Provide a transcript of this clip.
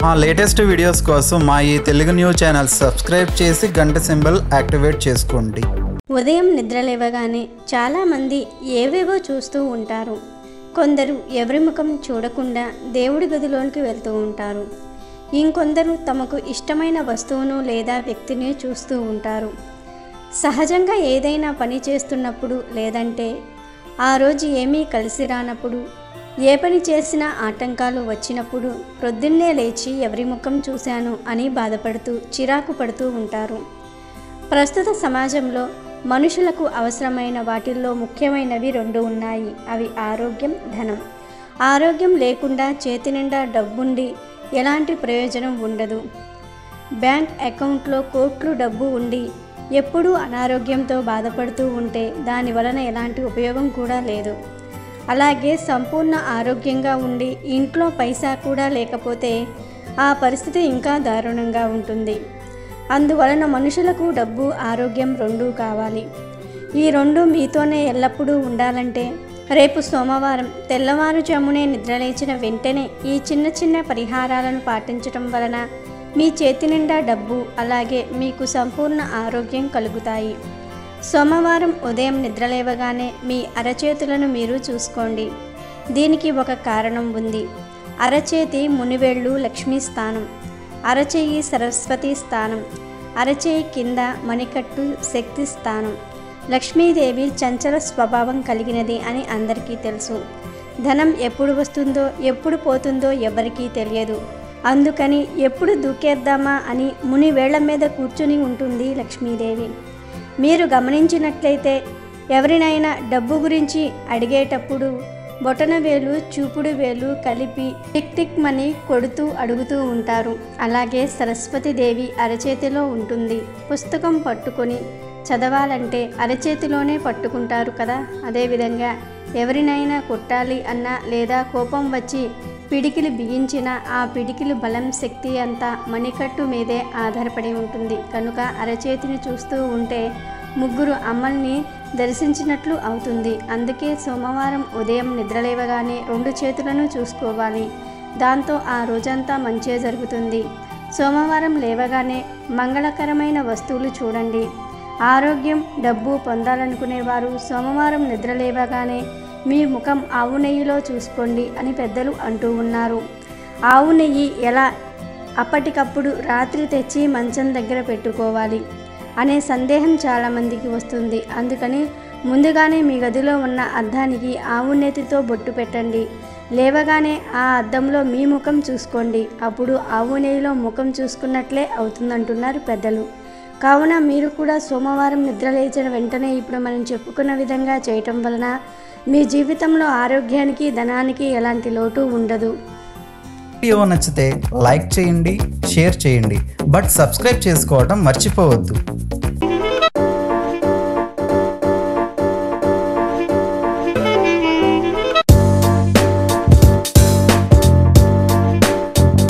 మా latest videos కోసం మా ఈ తెలుగు న్యూస్ ఛానల్ సబ్స్క్రైబ్ చేసి గంట సింబల్ యాక్టివేట్ చేసుకోండి ఉదయం నిద్ర లేవగానే చాలామంది ఏవేవో చూస్తూ ఉంటారు కొందరు ఎవరి ముఖం చూడకుండా దేవుడి గదిలోనికి వెళ్తూ ఉంటారు ఇంకొందరు తమకు ఇష్టమైన వస్తువును లేదా వ్యక్తిని చూస్తూ ఉంటారు సహజంగా ఏదైనా పని చేస్తున్నప్పుడు లేదంటే ఆ రోజు ఏమీ కలిసి రానప్పుడు ఏ పని చేసినా ఆటంకాలు వచ్చినప్పుడు ప్రొద్దున్నే లేచి ఎవరి ముఖం చూశాను అని బాధపడుతూ చిరాకు పడుతూ ఉంటారు ప్రస్తుత సమాజంలో మనుషులకు అవసరమైన వాటిల్లో ముఖ్యమైనవి రెండు ఉన్నాయి అవి ఆరోగ్యం ధనం ఆరోగ్యం లేకుండా చేతి నిండా డబ్బుండి ఎలాంటి ప్రయోజనం ఉండదు బ్యాంక్ అకౌంట్లో కోట్లు డబ్బు ఉండి ఎప్పుడూ అనారోగ్యంతో బాధపడుతూ ఉంటే దాని వలన ఎలాంటి ఉపయోగం కూడా లేదు అలాగే సంపూర్ణ ఆరోగ్యంగా ఉండి ఇంట్లో పైసా కూడా లేకపోతే ఆ పరిస్థితి ఇంకా దారుణంగా ఉంటుంది అందువలన మనుషులకు డబ్బు ఆరోగ్యం రెండూ కావాలి ఈ రెండు మీతోనే ఎల్లప్పుడూ ఉండాలంటే రేపు సోమవారం తెల్లవారుజామునే నిద్రలేచిన వెంటనే ఈ చిన్న చిన్న పరిహారాలను పాటించటం వలన మీ చేతి నిండా డబ్బు అలాగే మీకు సంపూర్ణ ఆరోగ్యం కలుగుతాయి సోమవారం ఉదయం నిద్రలేవగానే మీ అరచేతులను మీరు చూసుకోండి దీనికి ఒక కారణం ఉంది అరచేతి మునివేళ్ళు లక్ష్మీ స్థానం అరచేయి సరస్వతి స్థానం అరచేయి కింద మణికట్టు శక్తి స్థానం లక్ష్మీదేవి చంచల స్వభావం కలిగినది అని అందరికీ తెలుసు ధనం ఎప్పుడు వస్తుందో ఎప్పుడు పోతుందో ఎవరికీ తెలియదు అందుకని ఎప్పుడు దూకేద్దామా అని ముని వేళ్ల మీద కూర్చుని ఉంటుంది లక్ష్మీదేవి మీరు గమనించినట్లయితే ఎవరినైనా డబ్బు గురించి అడిగేటప్పుడు బొటన వేలు చూపుడు వేలు కలిపి టిక్ టిక్ మని కొడుతూ అడుగుతూ ఉంటారు అలాగే సరస్వతి దేవి అరచేతిలో ఉంటుంది పుస్తకం పట్టుకొని చదవాలంటే అరచేతిలోనే పట్టుకుంటారు కదా అదేవిధంగా ఎవరినైనా కొట్టాలి అన్నా లేదా కోపం వచ్చి పిడికిలు బిగించిన ఆ పిడికిలు బలం శక్తి అంతా మణికట్టు మీదే ఆధారపడి ఉంటుంది కనుక అరచేతిని చూస్తూ ఉంటే ముగ్గురు అమ్మల్ని దర్శించినట్లు అవుతుంది అందుకే సోమవారం ఉదయం నిద్రలేవగానే రెండు చేతులను చూసుకోవాలి దాంతో ఆ రోజంతా మంచే జరుగుతుంది సోమవారం లేవగానే మంగళకరమైన వస్తువులు చూడండి ఆరోగ్యం డబ్బు పొందాలనుకునేవారు సోమవారం నిద్రలేవగానే మీ ముఖం ఆవు నెయ్యిలో చూసుకోండి అని పెద్దలు అంటూ ఉన్నారు ఆవు నెయ్యి ఎలా అప్పటికప్పుడు రాత్రి తెచ్చి మంచం దగ్గర పెట్టుకోవాలి అనే సందేహం చాలామందికి వస్తుంది అందుకని ముందుగానే మీ గదిలో ఉన్న అద్దానికి ఆవు నెత్తితో బొట్టు పెట్టండి లేవగానే ఆ అద్దంలో మీ ముఖం చూసుకోండి అప్పుడు ఆవు నెయ్యిలో ముఖం చూసుకున్నట్లే అవుతుందంటున్నారు పెద్దలు కావున మీరు కూడా సోమవారం నిద్ర లేచిన వెంటనే ఇప్పుడు మనం చెప్పుకున్న విధంగా చేయటం వలన మీ జీవితంలో ఆరోగ్యానికి ధనానికి ఎలాంటి లోటు ఉండదు వీడియో నచ్చితే లైక్ చేయండి షేర్ చేయండి బట్ సబ్స్క్రైబ్ చేసుకోవడం మర్చిపోవద్దు